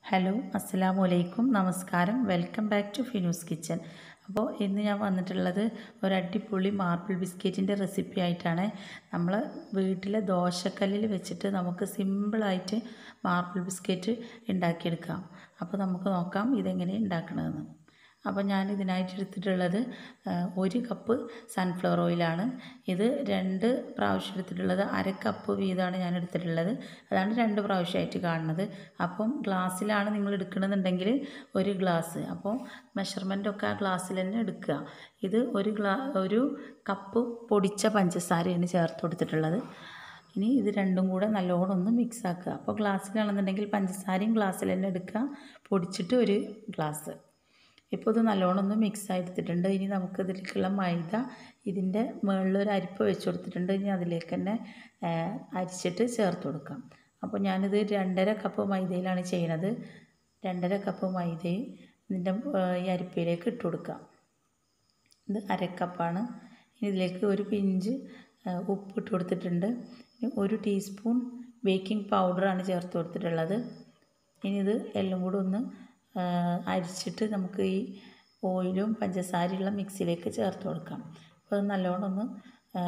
hello അസ്സലാമു അലൈക്കും നമസ്കാരം welcome back to Finu's kitchen അപ്പോൾ ഇന്ന് ഞാൻ വന്നിട്ടുള്ളത് ഒരു അടിപൊളി മാർബിൾ ബിസ്ക്കറ്റിൻ്റെ റെസിപ്പി ആയിട്ടാണ് നമ്മൾ വീട്ടിലെ ദോശക്കല്ലിൽ വെച്ചിട്ട് നമുക്ക് സിമ്പിളായിട്ട് മാർബിൾ ബിസ്ക്കറ്റ് ഉണ്ടാക്കിയെടുക്കാം അപ്പോൾ നമുക്ക് നോക്കാം ഇതെങ്ങനെ ഉണ്ടാക്കണമെന്ന് അപ്പോൾ ഞാൻ ഇതിനായിട്ട് എടുത്തിട്ടുള്ളത് ആ, ഒരു കപ്പ് സൺഫ്ലവർ ഓയിലാണ് ഇത് രണ്ട് പ്രാവശ്യം എടുത്തിട്ടുള്ളത് അര കപ്പ് വീതമാണ് ഞാൻ എടുത്തിട്ടുള്ളത് അതാണ് രണ്ട് പ്രാവശ്യമായിട്ട് കാണുന്നത് അപ്പം ഗ്ലാസ്സിലാണ് നിങ്ങൾ എടുക്കണമെന്നുണ്ടെങ്കിൽ ഒരു ഗ്ലാസ് അപ്പോൾ മെഷർമെൻറ്റൊക്കെ ആ ഗ്ലാസ്സിൽ തന്നെ എടുക്കുക ഇത് ഒരു ഗ്ലാ ഒരു കപ്പ് പൊടിച്ച പഞ്ചസാരയാണ് ചേർത്ത് കൊടുത്തിട്ടുള്ളത് ഇനി ഇത് രണ്ടും കൂടെ നല്ലോണം ഒന്ന് മിക്സ് ആക്കുക അപ്പോൾ ഗ്ലാസ്സിലാണെന്നുണ്ടെങ്കിൽ പഞ്ചസാരയും ഗ്ലാസ്സിൽ തന്നെ എടുക്കുക പൊടിച്ചിട്ട് ഒരു ഗ്ലാസ് ഇപ്പോൾ ഇത് നല്ലോണം ഒന്ന് മിക്സ് ആയെടുത്തിട്ടുണ്ട് ഇനി നമുക്ക് ഇതിലേക്കുള്ള മൈദ ഇതിൻ്റെ മുകളിൽ ഒരു അരിപ്പ് വെച്ച് കൊടുത്തിട്ടുണ്ട് ഇനി അതിലേക്ക് തന്നെ ആ, അരിച്ചിട്ട് ചേർത്ത് കൊടുക്കാം അപ്പോൾ ഞാനിത് രണ്ടര കപ്പ് മൈദയിലാണ് ചെയ്യണത് രണ്ടര കപ്പ് മൈദയും ഇതിൻ്റെ ആ, ഈ അരിപ്പയിലേക്ക് ഇട്ട് കൊടുക്കാം ഇത് അരക്കപ്പാണ് ഇനി ഇതിലേക്ക് ഒരു പിഞ്ച് ആ, ഉപ്പ് ഇട്ട് കൊടുത്തിട്ടുണ്ട് ഇനി ഒരു ടീസ്പൂൺ ബേക്കിംഗ് പൗഡറാണ് ചേർത്ത് കൊടുത്തിട്ടുള്ളത് ഇനി ഇത് എല്ലാം കൂടെ ഒന്ന് ആ, അരിച്ചിട്ട് നമുക്ക് ഈ ഓയിലും പഞ്ചസാരയുള്ള മിക്സിയിലേക്ക് ചേർത്ത് കൊടുക്കാം അപ്പോൾ അത് നല്ലോണം ഒന്ന് ആ,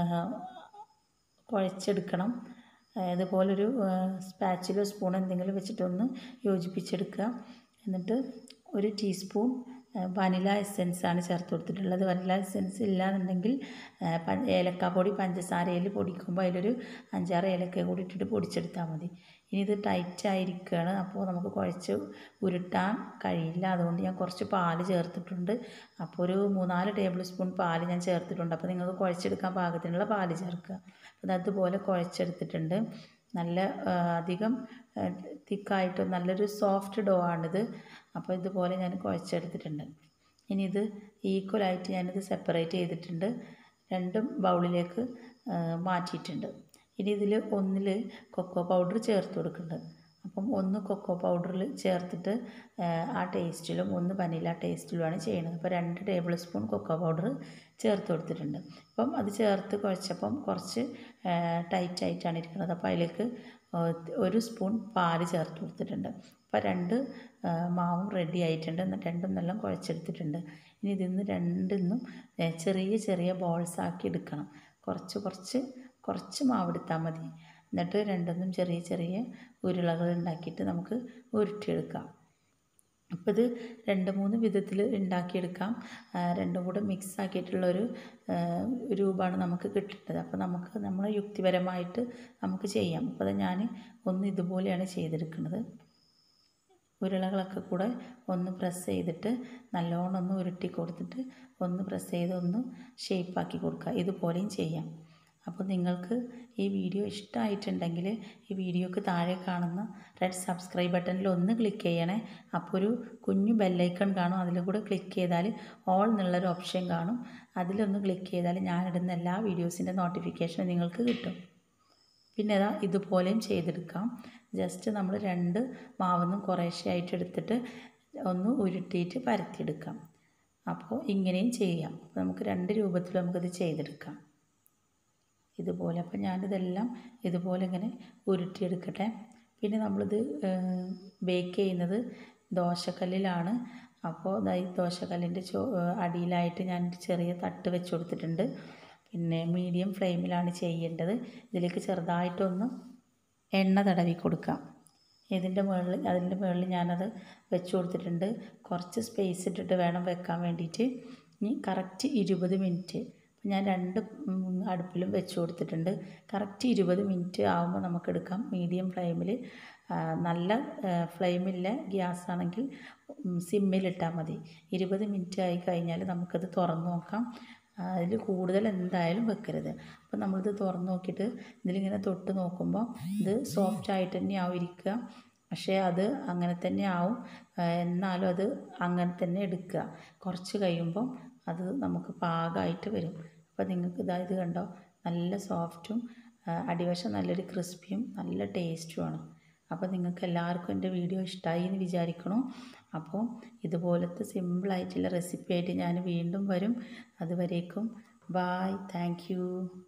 കുഴച്ചെടുക്കണം ആ, ഇതുപോലൊരു സ്പാച്ചിലോ സ്പൂൺ എന്തെങ്കിലും വെച്ചിട്ടൊന്ന് യോജിപ്പിച്ചെടുക്കുക എന്നിട്ട് ഒരു ടീസ്പൂൺ വനില എസെൻസ് ആണ് ചേർത്ത് കൊടുത്തിട്ടുള്ളത് വനില എസെൻസ് ഇല്ലാന്നുണ്ടെങ്കിൽ ആ, പ- ഏലക്കാപ്പൊടി പഞ്ചസാരയിൽ പൊടിക്കുമ്പോൾ അതിലൊരു അഞ്ചാറ് ഏലക്ക കൂടി ഇട്ടിട്ട് പൊടിച്ചെടുത്താൽ മതി ഇനി ഇത് ടൈറ്റ് ആയിരിക്കുകയാണ് അപ്പോൾ നമുക്ക് കുഴച്ച് ഉരുട്ടാൻ കഴിയില്ല അതുകൊണ്ട് ഞാൻ കുറച്ച് പാല് ചേർത്തിട്ടുണ്ട് അപ്പോൾ ഒരു മൂന്നാല് ടേബിൾ സ്പൂൺ പാല് ഞാൻ ചേർത്തിട്ടുണ്ട് അപ്പോൾ നിങ്ങൾക്ക് കുഴച്ചെടുക്കാൻ പാകത്തിനുള്ള പാല് ചേർക്കുക അപ്പോൾ അതുപോലെ കുഴച്ചെടുത്തിട്ടുണ്ട് നല്ല ആ, അധികം തിക്കായിട്ട് നല്ലൊരു സോഫ്റ്റ് ഡോ ആണിത് അപ്പോൾ ഇതുപോലെ ഞാൻ കുഴച്ചെടുത്തിട്ടുണ്ട് ഇനി ഇത് ഈക്വലായിട്ട് ഞാനിത് സെപ്പറേറ്റ് ചെയ്തിട്ടുണ്ട് രണ്ടും ബൗളിലേക്ക് ആ, മാറ്റിയിട്ടുണ്ട് ഇനി ഇതിൽ ഒന്നിൽ കൊക്കോ പൗഡർ ചേർത്ത് കൊടുക്കുന്നുണ്ട് അപ്പം ഒന്ന് കൊക്കോ പൗഡറിൽ ചേർത്തിട്ട് ആ, ആ ടേസ്റ്റിലും ഒന്ന് വനില ടേസ്റ്റിലുമാണ് ചെയ്യുന്നത് അപ്പോൾ രണ്ട് ടേബിൾ സ്പൂൺ കൊക്കോ പൗഡർ ചേർത്ത് കൊടുത്തിട്ടുണ്ട് അപ്പം അത് ചേർത്ത് കുഴച്ചപ്പം കുറച്ച് ടൈറ്റ് ആയിട്ടാണ് ഇരിക്കുന്നത് അപ്പോൾ അതിലേക്ക് ആ, ഒരു സ്പൂൺ പാല് ചേർത്ത് കൊടുത്തിട്ടുണ്ട് അപ്പോൾ രണ്ട് ആ, മാവും റെഡി ആയിട്ടുണ്ട് എന്നിട്ട് രണ്ടും നല്ല കുഴച്ചെടുത്തിട്ടുണ്ട് ഇനി ഇതിൽ നിന്ന് രണ്ടിന്നും ഏ, ചെറിയ ചെറിയ ബോൾസ് ആക്കി എടുക്കണം കുറച്ച് കുറച്ച് കുറച്ച് മാവ് എടുത്താൽ മതി എന്നിട്ട് രണ്ടൊന്നും ചെറിയ ചെറിയ ഉരുളകൾ ഉണ്ടാക്കിയിട്ട് നമുക്ക് ഉരുട്ടിയെടുക്കാം അപ്പോൾ ഇത് രണ്ട് മൂന്ന് വിധത്തിൽ ഉണ്ടാക്കിയെടുക്കാം ആ, രണ്ടും കൂടെ മിക്സ് ആക്കിയിട്ടുള്ളൊരു ആ, രൂപമാണ് നമുക്ക് കിട്ടുന്നത് അപ്പോൾ നമുക്ക് നമ്മളെ യുക്തിപരമായിട്ട് നമുക്ക് ചെയ്യാം അപ്പോൾ അത് ഞാൻ ഒന്ന് ഇതുപോലെയാണ് ചെയ്തെടുക്കുന്നത് ഉരുളകളൊക്കെ കൂടെ ഒന്ന് പ്രസ് ചെയ്തിട്ട് നല്ലോണം ഒന്ന് ഉരുട്ടി കൊടുത്തിട്ട് ഒന്ന് പ്രസ് ചെയ്ത് ഒന്ന് ഷേപ്പാക്കി കൊടുക്കുക ഇതുപോലെയും ചെയ്യാം അപ്പോൾ നിങ്ങൾക്ക് ഈ വീഡിയോ ഇഷ്ടമായിട്ടുണ്ടെങ്കിൽ ഈ വീഡിയോക്ക് താഴെ കാണുന്ന റെഡ് സബ്സ്ക്രൈബ് ബട്ടണിൽ ഒന്ന് ക്ലിക്ക് ചെയ്യണേ അപ്പോൾ ഒരു കുഞ്ഞു ബെല്ലൈക്കൺ കാണും അതിൽ കൂടെ ക്ലിക്ക് ചെയ്താൽ ഓൾ എന്നുള്ളൊരു ഓപ്ഷൻ കാണും അതിലൊന്ന് ക്ലിക്ക് ചെയ്താൽ ഞാനിടുന്ന എല്ലാ വീഡിയോസിൻ്റെ നോട്ടിഫിക്കേഷൻ നിങ്ങൾക്ക് കിട്ടും പിന്നെ അതാ ഇതുപോലെയും ചെയ്തെടുക്കാം ജസ്റ്റ് നമ്മൾ രണ്ട് മാവൊന്നും കുറേശ്ശെയായിട്ട് എടുത്തിട്ട് ഒന്ന് ഉരുട്ടിയിട്ട് പരത്തിയെടുക്കാം അപ്പോൾ ഇങ്ങനെയും ചെയ്യാം അപ്പോൾ നമുക്ക് രണ്ട് രൂപത്തിൽ നമുക്കിത് ചെയ്തെടുക്കാം ഇതുപോലെ അപ്പോൾ ഞാനിതെല്ലാം ഇതുപോലെ ഇങ്ങനെ ഉരുട്ടിയെടുക്കട്ടെ പിന്നെ നമ്മളിത് ബേക്ക് ചെയ്യുന്നത് ദോശക്കല്ലിലാണ് അപ്പോൾ ദാ ഈ ദോശക്കല്ലിൻ്റെ ചോ അടിയിലായിട്ട് ഞാൻ ഒരു ചെറിയ തട്ട് വെച്ച് കൊടുത്തിട്ടുണ്ട് പിന്നെ മീഡിയം ഫ്ലെയിമിലാണ് ചെയ്യേണ്ടത് ഇതിലേക്ക് ചെറുതായിട്ടൊന്ന് എണ്ണ തടവി കൊടുക്കാം ഇതിൻ്റെ മുകളിൽ അതിൻ്റെ മുകളിൽ ഞാനത് വെച്ച് കൊടുത്തിട്ടുണ്ട് കുറച്ച് സ്പേസ് ഇട്ടിട്ട് വേണം വെക്കാൻ വേണ്ടിയിട്ട് ഇനി കറക്റ്റ് ഇരുപത് മിനിറ്റ് ഞാൻ രണ്ട് ഉം, അടുപ്പിലും വെച്ച് കൊടുത്തിട്ടുണ്ട് കറക്റ്റ് ഇരുപത് മിനിറ്റ് ആകുമ്പോൾ നമുക്ക് എടുക്കാം മീഡിയം ഫ്ലെയിമിൽ നല്ല ഫ്ലെയിമില്ല ഗ്യാസ് ആണെങ്കിൽ സിമ്മിലിട്ടാൽ മതി ഇരുപത് മിനിറ്റ് ആയി കഴിഞ്ഞാൽ നമുക്കത് തുറന്ന് നോക്കാം അതിൽ കൂടുതൽ എന്തായാലും വെക്കരുത് അപ്പോൾ നമ്മളിത് തുറന്ന് നോക്കിയിട്ട് ഇതിലിങ്ങനെ തൊട്ട് നോക്കുമ്പോൾ ഇത് സോഫ്റ്റ് ആയിട്ട് തന്നെ ആവും ഇരിക്കുക പക്ഷേ അത് അങ്ങനെ തന്നെ ആവും ആ, എന്നാലും അത് അങ്ങനെ തന്നെ എടുക്കുക കുറച്ച് കഴിയുമ്പം അത് നമുക്ക് പാകമായിട്ട് വരും അപ്പോൾ നിങ്ങൾക്ക് ഇതാ ഇത് കണ്ടോ നല്ല സോഫ്റ്റും ആ, അടിവശം നല്ലൊരു ക്രിസ്പിയും നല്ല ടേസ്റ്റുമാണ് അപ്പോൾ നിങ്ങൾക്ക് എല്ലാവർക്കും എൻ്റെ വീഡിയോ ഇഷ്ടമായി എന്ന് വിചാരിക്കണു അപ്പോൾ ഇതുപോലത്തെ സിമ്പിളായിട്ടുള്ള റെസിപ്പി ആയിട്ട് ഞാൻ വീണ്ടും വരും അതുവരേക്കും ബായ് താങ്ക് യു